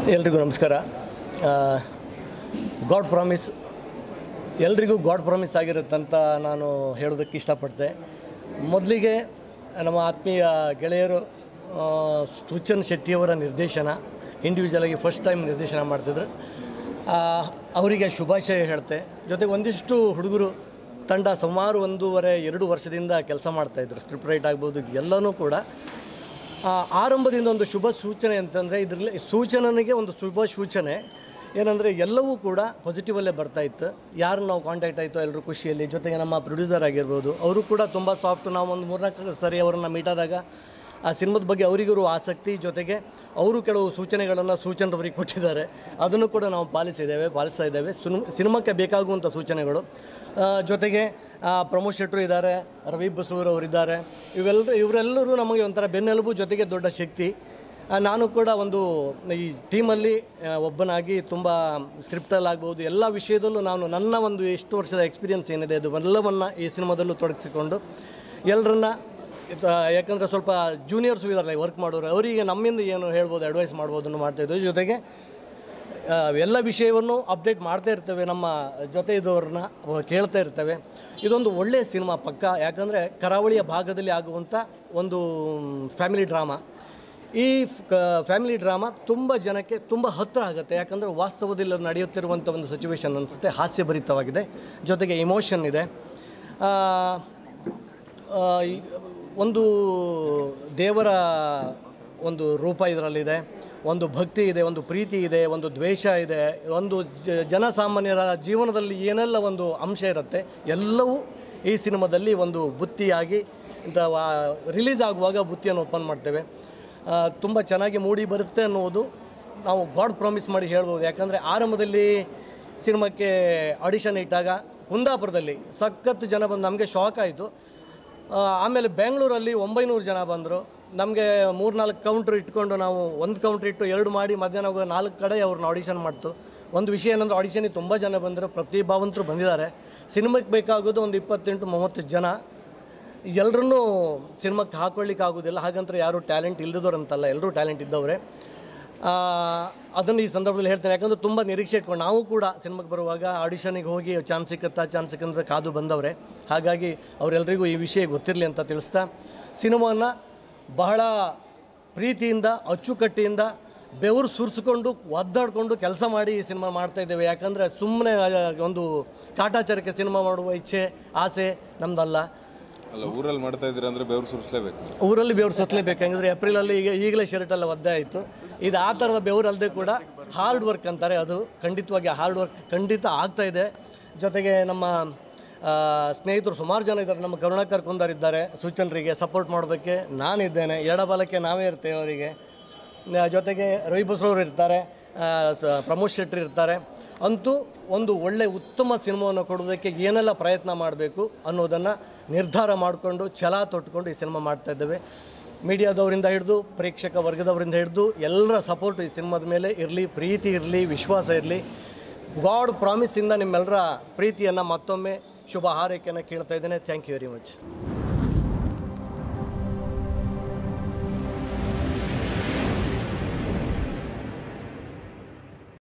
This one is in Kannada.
ಎಲ್ರಿಗೂ ನಮಸ್ಕಾರ ಗಾಡ್ ಪ್ರಾಮಿಸ್ ಎಲ್ರಿಗೂ ಗಾಡ್ ಪ್ರಾಮಿಸ್ ಆಗಿರುತ್ತಂತ ನಾನು ಹೇಳೋದಕ್ಕೆ ಇಷ್ಟಪಡ್ತೆ ಮೊದಲಿಗೆ ನಮ್ಮ ಆತ್ಮೀಯ ಗೆಳೆಯರು ಆ, ಸುಚನ್ ಶೆಟ್ಟಿಯವರ ನಿರ್ದೇಶನ ಇಂಡಿವಿಜುವಲಾಗಿ ಫಸ್ಟ್ ಟೈಮ್ ನಿರ್ದೇಶನ ಮಾಡ್ತಿದ್ರು ಆ, ಅವರಿಗೆ ಶುಭಾಶಯ ಹೇಳ್ತೆ ಜೊತೆಗೆ ಒಂದಿಷ್ಟು ಹುಡುಗರು ತಂಡ ಸುಮಾರು ಒಂದೂವರೆ ಎರಡು ವರ್ಷದಿಂದ ಕೆಲಸ ಮಾಡ್ತಾಯಿದ್ರು ಸ್ಕ್ರಿಪ್ಟ್ ರೈಟ್ ಆಗ್ಬೋದು ಎಲ್ಲನೂ ಕೂಡ ಆ, ಆರಂಭದಿಂದ ಒಂದು ಶುಭ ಸೂಚನೆ ಅಂತಂದರೆ ಇದರಲ್ಲಿ ಸೂಚನೆಗೆ ಒಂದು ಶುಭ ಸೂಚನೆ ಏನಂದರೆ ಎಲ್ಲವೂ ಕೂಡ ಪಾಸಿಟಿವಲ್ಲೇ ಬರ್ತಾ ಇತ್ತು ಯಾರು ನಾವು ಕಾಂಟ್ಯಾಕ್ಟ್ ಆಯಿತು ಎಲ್ಲರೂ ಖುಷಿಯಲ್ಲಿ ಜೊತೆಗೆ ನಮ್ಮ ಪ್ರೊಡ್ಯೂಸರ್ ಆಗಿರ್ಬೋದು ಅವರು ಕೂಡ ತುಂಬ ಸಾಫ್ಟ್ ನಾವು ಒಂದು ಮೂರ್ನಾಲ್ಕು ಸರಿ ಅವರನ್ನು ಮೀಟ್ ಆದಾಗ ಆ ಸಿನಿಮಾದ ಬಗ್ಗೆ ಅವರಿಗೂ ಆಸಕ್ತಿ ಜೊತೆಗೆ ಅವರು ಕೆಲವು ಸೂಚನೆಗಳನ್ನು ಸೂಚನರವರಿಗೆ ಕೊಟ್ಟಿದ್ದಾರೆ ಅದನ್ನು ಕೂಡ ನಾವು ಪಾಲಿಸಿದ್ದೇವೆ ಪಾಲಿಸ್ತಾ ಇದ್ದೇವೆ ಸುನ್- ಸಿನಿಮಾಕ್ಕೆ ಬೇಕಾಗುವಂಥ ಸೂಚನೆಗಳು ಆ, ಜೊತೆಗೆ ಆ, ಪ್ರಮೋದ್ ಶೆಟ್ಟರು ಇದ್ದಾರೆ ರವಿ ಬಸೂರ್ ಅವರಿದ್ದಾರೆ ಇವೆಲ್ಲ ಇವರೆಲ್ಲರೂ ನಮಗೆ ಒಂಥರ ಬೆನ್ನೆಲುಬು ಜೊತೆಗೆ ದೊಡ್ಡ ಶಕ್ತಿ ಆ, ನಾನು ಕೂಡ ಒಂದು ಈ ಟೀಮಲ್ಲಿ ಆ, ಒಬ್ಬನಾಗಿ ತುಂಬ ಸ್ಕ್ರಿಪ್ಟಲ್ಲಿ ಆಗ್ಬೋದು ಎಲ್ಲ ವಿಷಯದಲ್ಲೂ ನಾನು ನನ್ನ ಒಂದು ಎಷ್ಟು ವರ್ಷದ ಎಕ್ಸ್ಪೀರಿಯನ್ಸ್ ಏನಿದೆ ಅದು ಎಲ್ಲವನ್ನು ಈ ಸಿನಿಮಾದಲ್ಲೂ ತೊಡಗಿಸಿಕೊಂಡು ಎಲ್ಲರನ್ನ ಇದು, ಯಾಕಂದರೆ ಸ್ವಲ್ಪ ಜೂನಿಯರ್ಸ್ ಇದಾರಲ್ಲ ವರ್ಕ್ ಮಾಡೋರು ಅವರಿಗೆ ನಮ್ಮಿಂದ ಏನು ಹೇಳ್ಬೋದು ಅಡ್ವೈಸ್ ಮಾಡ್ಬೋದು ಅನ್ನೋ ಮಾಡ್ತಾಯಿದ್ವಿ ಜೊತೆಗೆ ಆ, ಎಲ್ಲ ವಿಷಯವನ್ನು ಅಪ್ಡೇಟ್ ಮಾಡ್ತಾ ಇರ್ತೇವೆ ನಮ್ಮ ಜೊತೆ ಇದ್ದವ್ರನ್ನ ಕೇಳ್ತಾ ಇರ್ತೇವೆ ಇದೊಂದು ಒಳ್ಳೆಯ ಸಿನಿಮಾ ಪಕ್ಕ ಯಾಕಂದರೆ ಕರಾವಳಿಯ ಭಾಗದಲ್ಲಿ ಆಗುವಂಥ ಒಂದು ಫ್ಯಾಮಿಲಿ ಡ್ರಾಮಾ ಈ ಫ್ಯಾಮಿಲಿ ಡ್ರಾಮಾ ತುಂಬ ಜನಕ್ಕೆ ತುಂಬ ಹತ್ತಿರ ಆಗುತ್ತೆ ಯಾಕಂದರೆ ವಾಸ್ತವದಲ್ಲಿ ನಡೆಯುತ್ತಿರುವಂಥ ಒಂದು ಸಿಚುವೇಶನ್ ಅನಿಸುತ್ತೆ ಹಾಸ್ಯಭರಿತವಾಗಿದೆ ಜೊತೆಗೆ ಇಮೋಷನ್ ಇದೆ ಆ, ಆ, ಈ- ಒಂದು ದೇವರ ಒಂದು ರೂಪ ಇದರಲ್ಲಿದೆ ಒಂದು ಭಕ್ತಿ ಇದೆ ಒಂದು ಪ್ರೀತಿ ಇದೆ ಒಂದು ದ್ವೇಷ ಇದೆ ಒಂದು ಜ- ಜನಸಾಮಾನ್ಯರ ಜೀವನದಲ್ಲಿ ಏನೆಲ್ಲ ಒಂದು ಅಂಶ ಇರುತ್ತೆ ಎಲ್ಲವೂ ಈ ಸಿನಿಮಾದಲ್ಲಿ ಒಂದು ಬುತ್ತಿಯಾಗಿ ರಿಲೀಸ್ ಆಗುವಾಗ ಬುತ್ತಿಯನ್ನು ಓಪನ್ ಮಾಡ್ತೇವೆ ತುಂಬ ಚೆನ್ನಾಗಿ ಮೂಡಿ ಬರುತ್ತೆ ಅನ್ನೋದು ನಾವು ಗಾಡ್ ಪ್ರಾಮಿಸ್ ಮಾಡಿ ಹೇಳ್ಬೋದು ಯಾಕಂದರೆ ಆರಂಭದಲ್ಲಿ ಸಿನಿಮಾಕ್ಕೆ ಆಡಿಷನ್ ಇಟ್ಟಾಗ ಕುಂದಾಪುರದಲ್ಲಿ ಸಖತ್ತು ಜನ ಬಂದು ನಮಗೆ ಶಾಕ್ ಆಯಿತು ಆ, ಆಮೇಲೆ ಬೆಂಗಳೂರಲ್ಲಿ ಒಂಬೈನೂರು ಜನ ಬಂದರು ನಮಗೆ ಮೂರ್ನಾಲ್ಕು ಕೌಂಟ್ರ್ ಇಟ್ಕೊಂಡು ನಾವು ಒಂದು ಕೌಂಟ್ರ್ ಇಟ್ಟು ಎರಡು ಮಾಡಿ ಮಧ್ಯಾಹ್ನ ಹೋಗೋ ನಾಲ್ಕು ಕಡೆ ಅವ್ರನ್ನ ಆಡಿಷನ್ ಮಾಡ್ತು ಒಂದು ವಿಷಯ ಏನಂದ್ರೆ ಆಡಿಷನಿಗೆ ತುಂಬ ಜನ ಬಂದರು ಪ್ರತಿಭಾವಂತರು ಬಂದಿದ್ದಾರೆ ಸಿನಿಮಾಕ್ಕೆ ಬೇಕಾಗೋದು ಒಂದು ಇಪ್ಪತ್ತೆಂಟು ಮೂವತ್ತು ಜನ ಎಲ್ಲರನ್ನೂ ಸಿನಿಮಾಕ್ಕೆ ಹಾಕೊಳ್ಳಿಕ್ಕೆ ಆಗೋದಿಲ್ಲ ಹಾಗಂತ ಯಾರು ಟ್ಯಾಲೆಂಟ್ ಇಲ್ಲದವ್ರು ಅಂತಲ್ಲ ಎಲ್ಲರೂ ಟ್ಯಾಲೆಂಟ್ ಇದ್ದವ್ರೆ ಆ, ಅದನ್ನು ಈ ಸಂದರ್ಭದಲ್ಲಿ ಹೇಳ್ತೇನೆ ಯಾಕಂದ್ರೆ ತುಂಬ ನಿರೀಕ್ಷೆ ಇಟ್ಕೊಂಡು ನಾವು ಕೂಡ ಸಿನಿಮಾಗೆ ಬರುವಾಗ ಆಡಿಷನಿಗೆ ಹೋಗಿ ಚಾನ್ಸ್ ಸಿಕ್ಕತ್ತಾ ಚಾನ್ಸ್ ಸಿಕ್ಕಂತ ಕಾದು ಬಂದವ್ರೆ ಹಾಗಾಗಿ ಅವರೆಲ್ಲರಿಗೂ ಈ ವಿಷಯ ಗೊತ್ತಿರಲಿ ಅಂತ ತಿಳಿಸ್ತಾ ಸಿನಿಮಾನ ಬಹಳ ಪ್ರೀತಿಯಿಂದ ಅಚ್ಚುಕಟ್ಟಿಯಿಂದ ಬೆವರು ಸುರಿಸ್ಕೊಂಡು ಒದ್ದಾಡಿಕೊಂಡು ಕೆಲಸ ಮಾಡಿ ಈ ಸಿನಿಮಾ ಮಾಡ್ತಾ ಇದ್ದೇವೆ ಯಾಕಂದರೆ ಸುಮ್ಮನೆ ಒಂದು ಕಾಟಾಚಾರಕ್ಕೆ ಸಿನಿಮಾ ಮಾಡುವ ಇಚ್ಛೆ ಆಸೆ ನಮ್ದಲ್ಲ ಅಲ್ಲ ಊರಲ್ಲಿ ಮಾಡ್ತಾ ಇದ್ದೀರಾ ಅಂದ್ರೆ ಬೆವರು ಸುರಿಸ್ಲೇಬೇಕು ಊರಲ್ಲಿ ಬೆವರು ಸತ್ತಲೇಬೇಕು ಹೆಂಗಂದ್ರೆ ಏಪ್ರಿಲಲ್ಲಿ ಈಗ ಈಗಲೇ ಶರ್ಟ್ ಎಲ್ಲ ಒದ್ದೆ ಆಯಿತು ಇದು ಆ ಥರದ ಬೆವರು ಅಲ್ಲದೆ ಕೂಡ ಹಾರ್ಡ್ ವರ್ಕ್ ಅಂತಾರೆ ಅದು ಖಂಡಿತವಾಗಿ ಹಾರ್ಡ್ ವರ್ಕ್ ಖಂಡಿತ ಆಗ್ತಾ ಇದೆ ಜೊತೆಗೆ ನಮ್ಮ ಆ, ಸ್ನೇಹಿತರು ಸುಮಾರು ಜನ ಇದ್ದಾರೆ ನಮ್ಮ ಕರುಣಾಕರ್ ಕುಂದರ್ ಇದ್ದಾರೆ ಸೂಚನರಿಗೆ ಸಪೋರ್ಟ್ ಮಾಡೋದಕ್ಕೆ ನಾನಿದ್ದೇನೆ ಎಡಬಲಕ್ಕೆ ನಾವೇ ಇರ್ತೇವೆ ಅವರಿಗೆ ಆ, ಜೊತೆಗೆ ರವಿ ಬಸ್ರವ್ರು ಇರ್ತಾರೆ ಆ, ಸ- ಪ್ರಮೋದ್ ಶೆಟ್ಟಿ ಇರ್ತಾರೆ ಅಂತೂ ಒಂದು ಒಳ್ಳೆ ಉತ್ತಮ ಸಿನಿಮಾವನ್ನು ಕೊಡೋದಕ್ಕೆ ಏನೆಲ್ಲ ಪ್ರಯತ್ನ ಮಾಡಬೇಕು ಅನ್ನೋದನ್ನು ನಿರ್ಧಾರ ಮಾಡಿಕೊಂಡು ಛಲ ತೊಟ್ಕೊಂಡು ಈ ಸಿನಿಮಾ ಮಾಡ್ತಾ ಇದ್ದೇವೆ ಮೀಡಿಯಾದವರಿಂದ ಹಿಡಿದು ಪ್ರೇಕ್ಷಕ ವರ್ಗದವರಿಂದ ಹಿಡಿದು ಎಲ್ಲರ ಸಪೋರ್ಟ್ ಈ ಸಿನಿಮಾದ ಮೇಲೆ ಇರಲಿ ಪ್ರೀತಿ ಇರಲಿ ವಿಶ್ವಾಸ ಇರಲಿ ಗಾಡ್ ಪ್ರಾಮಿಸಿಂದ ನಿಮ್ಮೆಲ್ಲರ ಪ್ರೀತಿಯನ್ನು ಮತ್ತೊಮ್ಮೆ ಶುಭ ಹಾರೈಕೆಯನ್ನು ಕೇಳ್ತಾ ಇದ್ದೇನೆ ಥ್ಯಾಂಕ್ ಯು ವೆರಿ ಮಚ್